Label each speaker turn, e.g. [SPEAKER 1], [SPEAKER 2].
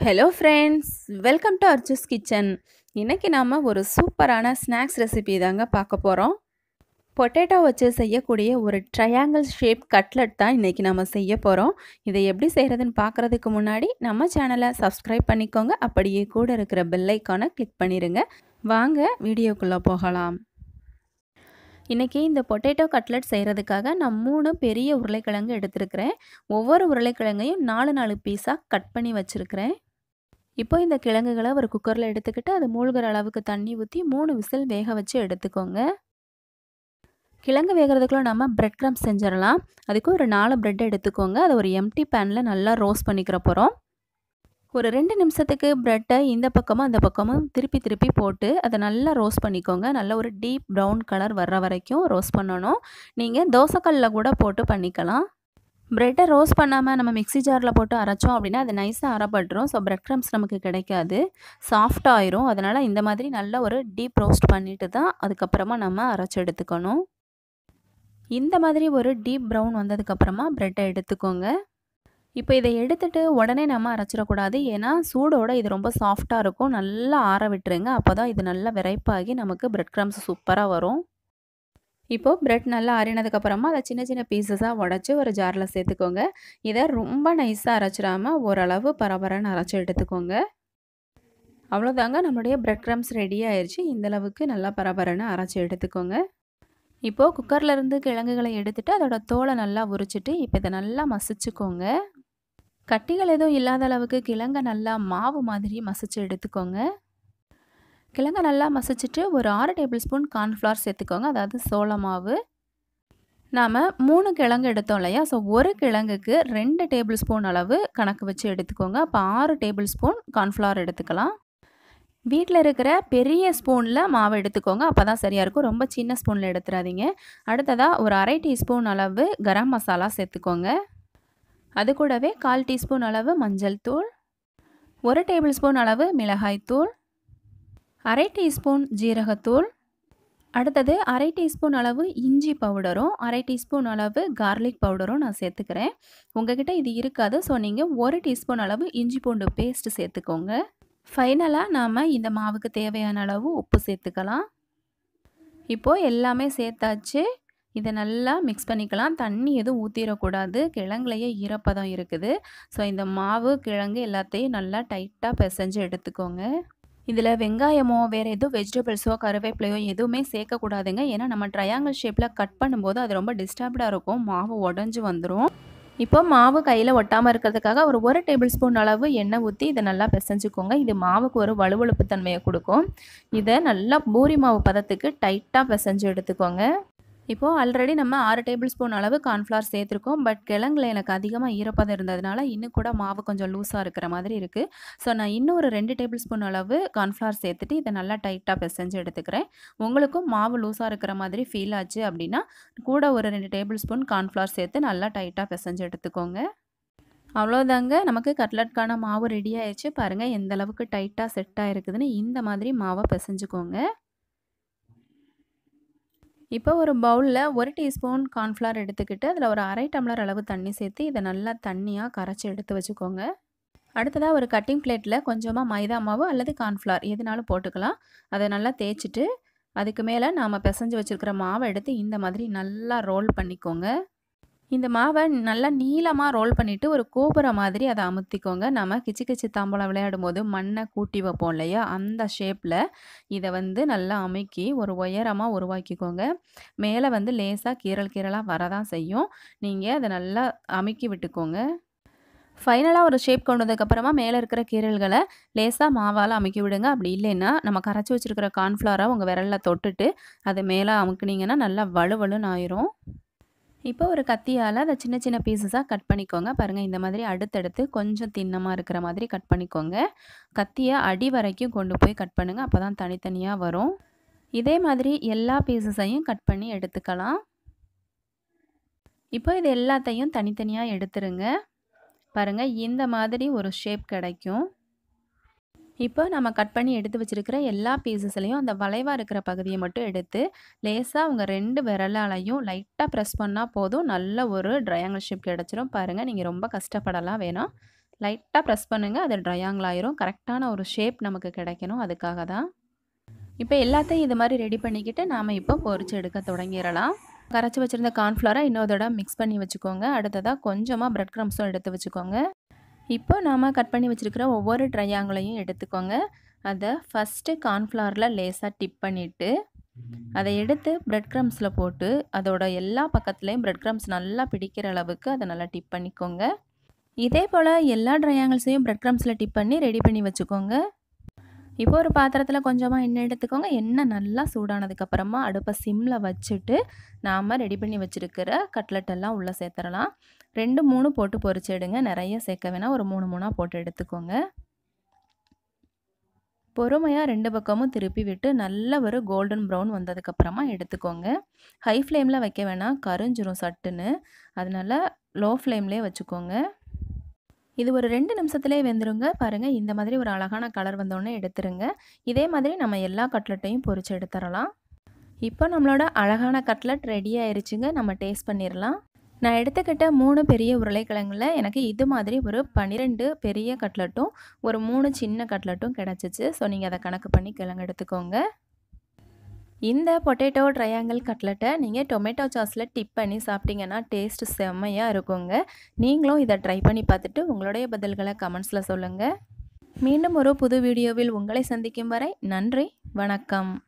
[SPEAKER 1] hello friends welcome to Arju's kitchen இன்றைக்கி நாம் ஒரு சூப்பரான ஸ்நாக்ஸ் ரெசிபி தாங்க பார்க்க போகிறோம் பொட்டேட்டோ வச்சு செய்யக்கூடிய ஒரு ட்ரையாங்கிள் ஷேப் கட்லட் தான் இன்றைக்கி நம்ம செய்ய போகிறோம் இதை எப்படி செய்கிறதுன்னு பார்க்குறதுக்கு முன்னாடி நம்ம சேனலை சப்ஸ்கிரைப் பண்ணிக்கோங்க அப்படியே கூட இருக்கிற பெல் ஐக்கானை கிளிக் பண்ணிடுங்க வாங்க வீடியோக்குள்ளே போகலாம் இன்றைக்கி இந்த பொட்டேட்டோ கட்லட் செய்கிறதுக்காக நான் மூணு பெரிய உருளைக்கிழங்கு எடுத்திருக்கிறேன் ஒவ்வொரு உருளைக்கிழங்கையும் நாலு நாலு பீஸாக கட் பண்ணி வச்சுருக்கிறேன் இப்போ இந்த கிழங்குகளை ஒரு குக்கரில் எடுத்துக்கிட்டு அது மூழ்கிற அளவுக்கு தண்ணி ஊற்றி மூணு விசில் வேக வச்சு எடுத்துக்கோங்க கிழங்கு வேகிறதுக்குள்ள நம்ம பிரெட் க்ரம்ஸ் செஞ்சிடலாம் அதுக்கு ஒரு நாலு பிரெட் எடுத்துக்கோங்க அதை ஒரு எம்டி பேனில் நல்லா ரோஸ்ட் பண்ணிக்கிற போகிறோம் ஒரு ரெண்டு நிமிஷத்துக்கு ப்ரெட்டை இந்த பக்கமும் அந்த பக்கமும் திருப்பி திருப்பி போட்டு அதை நல்லா ரோஸ்ட் பண்ணிக்கோங்க நல்ல ஒரு டீப் ப்ரௌன் கலர் வர்ற வரைக்கும் ரோஸ்ட் பண்ணணும் நீங்கள் தோசைக்கல்லில் கூட போட்டு பண்ணிக்கலாம் ப்ரெட்டை ரோஸ்ட் பண்ணாமல் நம்ம மிக்ஸி ஜாரில் போட்டு அரைச்சோம் அப்படின்னா அது நைஸாக அரைப்பட்டுரும் ஸோ ப்ரெட் க்ரம்ஸ் நமக்கு கிடைக்காது சாஃப்டாக ஆயிரும் அதனால் இந்த மாதிரி நல்ல ஒரு டீப் ரோஸ்ட் பண்ணிட்டு தான் அதுக்கப்புறமா நம்ம அரைச்சி எடுத்துக்கணும் இந்த மாதிரி ஒரு டீப் ப்ரௌன் வந்ததுக்கப்புறமா ப்ரெட்டை எடுத்துக்கோங்க இப்போ இதை எடுத்துகிட்டு உடனே நம்ம அரைச்சிடக்கூடாது ஏன்னா சூடோடு இது ரொம்ப சாஃப்டாக இருக்கும் நல்லா ஆற விட்டுருங்க அப்போ தான் இது நல்லா விரைப்பாகி நமக்கு ப்ரெட் க்ரம்ஸ் சூப்பராக வரும் இப்போது ப்ரெட் நல்லா ஆறினதுக்கப்புறமா அதை சின்ன சின்ன பீசஸாக உடச்சி ஒரு ஜாரில் சேர்த்துக்கோங்க இதை ரொம்ப நைஸாக அரைச்சிடாமல் ஓரளவு பரபரன்னு அரைச்சி எடுத்துக்கோங்க அவ்வளோதாங்க நம்மளுடைய ப்ரெட் க்ரம்ஸ் ரெடி ஆயிடுச்சு இந்தளவுக்கு நல்லா பரபரன்னு அரைச்சி எடுத்துக்கோங்க இப்போது குக்கர்லேருந்து கிழங்குகளை எடுத்துகிட்டு அதோட தோலை நல்லா உரிச்சிட்டு இப்போ இதை நல்லா மசிச்சுக்கோங்க கட்டிகள் எதுவும் இல்லாத அளவுக்கு கிழங்கை நல்லா மாவு மாதிரி மசிச்சு எடுத்துக்கோங்க கிழங்கை நல்லா மசிச்சுட்டு ஒரு ஆறு டேபிள் ஸ்பூன் கார்ன்ஃப்ளவர் சேர்த்துக்கோங்க அதாவது சோள மாவு நாம் மூணு கிழங்கு எடுத்தோம் இல்லையா ஸோ ஒரு கிழங்குக்கு ரெண்டு டேபிள் ஸ்பூன் அளவு கணக்கு வச்சு எடுத்துக்கோங்க அப்போ ஆறு டேபிள் ஸ்பூன் கார்ன்ஃப்ளவர் எடுத்துக்கலாம் வீட்டில் இருக்கிற பெரிய ஸ்பூனில் மாவு எடுத்துக்கோங்க அப்போ தான் சரியாக இருக்கும் ரொம்ப சின்ன ஸ்பூனில் எடுத்துடாதீங்க அடுத்ததாக ஒரு அரை டீஸ்பூன் அளவு கரம் மசாலா சேர்த்துக்கோங்க அது கூடவே கால் டீஸ்பூன் அளவு மஞ்சள் தூள் ஒரு டேபிள் ஸ்பூன் அளவு மிளகாய் தூள் அரை டீஸ்பூன் ஜீரகத்தூள் அடுத்தது அரை டீஸ்பூன் அளவு இஞ்சி பவுடரும் அரை டீஸ்பூன் அளவு கார்லிக் பவுடரும் நான் சேர்த்துக்கிறேன் உங்ககிட்ட இது இருக்காது ஸோ நீங்கள் ஒரு டீஸ்பூன் அளவு இஞ்சி பூண்டு பேஸ்ட் சேர்த்துக்கோங்க ஃபைனலாக நாம் இந்த மாவுக்கு தேவையான அளவு உப்பு சேர்த்துக்கலாம் இப்போது எல்லாமே சேர்த்தாச்சு இதை நல்லா மிக்ஸ் பண்ணிக்கலாம் தண்ணி எதுவும் ஊற்றிடக்கூடாது கிழங்குலையே ஈரப்பதம் இருக்குது ஸோ இந்த மாவு கிழங்கு எல்லாத்தையும் நல்லா டைட்டாக பிசைஞ்சு எடுத்துக்கோங்க இதில் வெங்காயமோ வேறு எதுவும் வெஜிடபிள்ஸோ கருவேப்பிலையோ எதுவுமே சேர்க்கக்கூடாதுங்க ஏன்னா நம்ம ட்ரையாங்கிள் ஷேப்பில் கட் பண்ணும்போது அது ரொம்ப டிஸ்டர்ப்டாக இருக்கும் மாவு உடஞ்சி வந்துடும் இப்போ மாவு கையில் ஒட்டாமல் இருக்கிறதுக்காக ஒரு ஒரு டேபிள் ஸ்பூன் அளவு எண்ணெய் ஊற்றி இதை நல்லா பிசைஞ்சுக்கோங்க இது மாவுக்கு ஒரு வலுவழுப்பு தன்மையை கொடுக்கும் இதை நல்லா பூரி மாவு பதத்துக்கு டைட்டாக பிசைஞ்சு எடுத்துக்கோங்க இப்போது ஆல்ரெடி நம்ம ஆறு டேபிள் ஸ்பூன் அளவு கார்ன்ஃப்ளவர் சேர்த்துருக்கோம் பட் கிழங்குல எனக்கு அதிகமாக ஈரப்பதம் இருந்ததுனால இன்னும் கூட மாவு கொஞ்சம் லூஸாக இருக்கிற மாதிரி இருக்குது ஸோ நான் இன்னும் ஒரு ரெண்டு டேபிள் ஸ்பூன் அளவு கார்ன்ஃப்ளவர் சேர்த்துட்டு இதை நல்லா டைட்டாக பிசைஞ்சு எடுத்துக்கிறேன் உங்களுக்கும் மாவு லூஸாக இருக்கிற மாதிரி ஃபீல் ஆச்சு அப்படின்னா கூட ஒரு ரெண்டு டேபிள் ஸ்பூன் கார்ன்ஃப்ளவர் சேர்த்து நல்லா டைட்டாக பிசைஞ்சு எடுத்துக்கோங்க அவ்வளோதாங்க நமக்கு கட்லட்கான மாவு ரெடி ஆயிடுச்சு பாருங்கள் எந்த அளவுக்கு டைட்டாக செட் ஆகிருக்குதுன்னு இந்த மாதிரி மாவை பிசைஞ்சுக்கோங்க இப்போ ஒரு பவுலில் ஒரு டீஸ்பூன் கார்ன்ஃப்ளவர் எடுத்துக்கிட்டு அதில் ஒரு அரை டம்ளர் அளவு தண்ணி சேர்த்து இதை நல்லா தண்ணியாக கரைச்சி எடுத்து வச்சுக்கோங்க அடுத்ததாக ஒரு கட்டிங் பிளேட்டில் கொஞ்சமாக மைதா மாவு அல்லது கார்ன்ஃப்ளவர் எதுனாலும் போட்டுக்கலாம் அதை நல்லா தேய்ச்சிட்டு அதுக்கு மேலே நாம் பிசைஞ்சு வச்சுருக்கிற மாவை எடுத்து இந்த மாதிரி நல்லா ரோல் பண்ணிக்கோங்க இந்த மாவை நல்லா நீளமாக ரோல் பண்ணிவிட்டு ஒரு கோபுரம் மாதிரி அதை அமுத்திக்கோங்க நம்ம கிச்சு கிச்சு தாம்பலம் விளையாடும் போது மண்ணை கூட்டி வைப்போம் இல்லையா அந்த ஷேப்பில் இதை வந்து நல்லா அமுக்கி ஒரு உயரமாக உருவாக்கிக்கோங்க மேலே வந்து லேசாக கீரல் கீரலாக வரதான் செய்யும் நீங்கள் அதை நல்லா அமுக்கி விட்டுக்கோங்க ஃபைனலாக ஒரு ஷேப் கொண்டு வந்ததுக்கப்புறமா மேலே இருக்கிற கீரல்களை லேசாக மாவால் அமுக்கி விடுங்க அப்படி இல்லைன்னா நம்ம கரைச்சி வச்சுருக்கிற கார்ன்ஃப்ளவரை உங்கள் விரலில் தொட்டுட்டு அது மேலே அமுக்குனிங்கன்னா நல்லா வலுவலுன்னு ஆயிரும் இப்போ ஒரு கத்தியால் அதை சின்ன சின்ன பீசஸாக கட் பண்ணிக்கோங்க பாருங்கள் இந்த மாதிரி அடுத்தடுத்து கொஞ்சம் தின்னமாக இருக்கிற மாதிரி கட் பண்ணிக்கோங்க கத்தியை அடி வரைக்கும் கொண்டு போய் கட் பண்ணுங்கள் அப்போ தான் தனித்தனியாக வரும் இதே மாதிரி எல்லா பீசஸையும் கட் பண்ணி எடுத்துக்கலாம் இப்போ இது எல்லாத்தையும் தனித்தனியாக எடுத்துருங்க பாருங்கள் இந்த மாதிரி ஒரு ஷேப் கிடைக்கும் இப்போ நம்ம கட் பண்ணி எடுத்து வச்சுருக்கிற எல்லா பீசஸ்லையும் அந்த வளைவாக இருக்கிற பகுதியை மட்டும் எடுத்து லேசாக உங்கள் ரெண்டு விரலாலையும் லைட்டாக ப்ரெஸ் பண்ணால் போதும் நல்ல ஒரு ட்ரையாங்கிள் ஷேப் கிடச்சிரும் பாருங்கள் நீங்கள் ரொம்ப கஷ்டப்படலாம் வேணாம் லைட்டாக ப்ரெஸ் பண்ணுங்கள் அது ட்ரையாங்கிள் ஆயிரும் கரெக்டான ஒரு ஷேப் நமக்கு கிடைக்கணும் அதுக்காக தான் இப்போ எல்லாத்தையும் இது மாதிரி ரெடி பண்ணிக்கிட்டு நாம் இப்போ பொரிச்சு எடுக்க தொடங்கிடலாம் கரைச்சி வச்சுருந்த கார்ன்ஃப்ளவரை இன்னொரு தடவை மிக்ஸ் பண்ணி வச்சுக்கோங்க அடுத்ததாக கொஞ்சமாக ப்ரெட் க்ரம்ஸும் எடுத்து வச்சுக்கோங்க இப்போ நாம் கட் பண்ணி வச்சுருக்கிற ஒவ்வொரு ட்ரையாங்கிளையும் எடுத்துக்கோங்க அதை ஃபஸ்ட்டு கார்ன்ஃப்ளவரில் லேசாக டிப் பண்ணிவிட்டு அதை எடுத்து ப்ரெட் க்ரம்ஸில் போட்டு அதோட எல்லா பக்கத்துலேயும் ப்ரெட் க்ரம்ஸ் நல்லா பிடிக்கிற அளவுக்கு அதை நல்லா டிப் பண்ணிக்கோங்க இதே போல் எல்லா ட்ரையாங்கிள்ஸையும் ப்ரெட் க்ரம்ஸில் டிப் பண்ணி ரெடி பண்ணி வச்சுக்கோங்க இப்போ ஒரு பாத்திரத்தில் கொஞ்சமாக எண்ணெய் எடுத்துக்கோங்க எண்ணெய் நல்லா சூடானதுக்கப்புறமா அடுப்பை சிம்மில் வச்சுட்டு நாம் ரெடி பண்ணி வச்சுருக்கிற கட்லெட் எல்லாம் உள்ளே சேர்த்துடலாம் ரெண்டு மூணு போட்டு பொரிச்சு எடுங்க நிறைய சேர்க்க வேணாம் ஒரு மூணு மூணாக போட்டு எடுத்துக்கோங்க பொறுமையாக ரெண்டு பக்கமும் திருப்பி விட்டு நல்ல ஒரு கோல்டன் ப்ரௌன் வந்ததுக்கப்புறமா எடுத்துக்கோங்க ஹை ஃப்ளேமில் வைக்க வேணாம் கரிஞ்சிரும் சட்டுன்னு அதனால் லோ ஃப்ளேம்லேயே வச்சுக்கோங்க இது ஒரு ரெண்டு நிமிஷத்துலேயே வெந்துருங்க பாருங்கள் இந்த மாதிரி ஒரு அழகான கலர் வந்தோடனே எடுத்துருங்க இதே மாதிரி நம்ம எல்லா கட்லெட்டையும் பொரிச்சு எடுத்துடலாம் இப்போ நம்மளோட அழகான கட்லெட் ரெடி ஆயிருச்சுங்க நம்ம டேஸ்ட் பண்ணிடலாம் நான் எடுத்துக்கிட்ட மூணு பெரிய உருளைக்கிழங்குல எனக்கு இது மாதிரி ஒரு பன்னிரெண்டு பெரிய கட்லெட்டும் ஒரு மூணு சின்ன கட்லெட்டும் கிடச்சிச்சு ஸோ நீங்கள் அதை கணக்கு பண்ணி கிழங்கு எடுத்துக்கோங்க இந்த பொட்டேட்டோ ட்ரையாங்கிள் கட்லெட்டை நீங்கள் டொமேட்டோ சாஸில் டிப் பண்ணி சாப்பிட்டீங்கன்னா டேஸ்ட் செம்மையாக இருக்குங்க நீங்களும் இதை ட்ரை பண்ணி பார்த்துட்டு உங்களுடைய பதில்களை கமெண்ட்ஸில் சொல்லுங்கள் மீண்டும் ஒரு புது வீடியோவில் உங்களை சந்திக்கும் வரை நன்றி வணக்கம்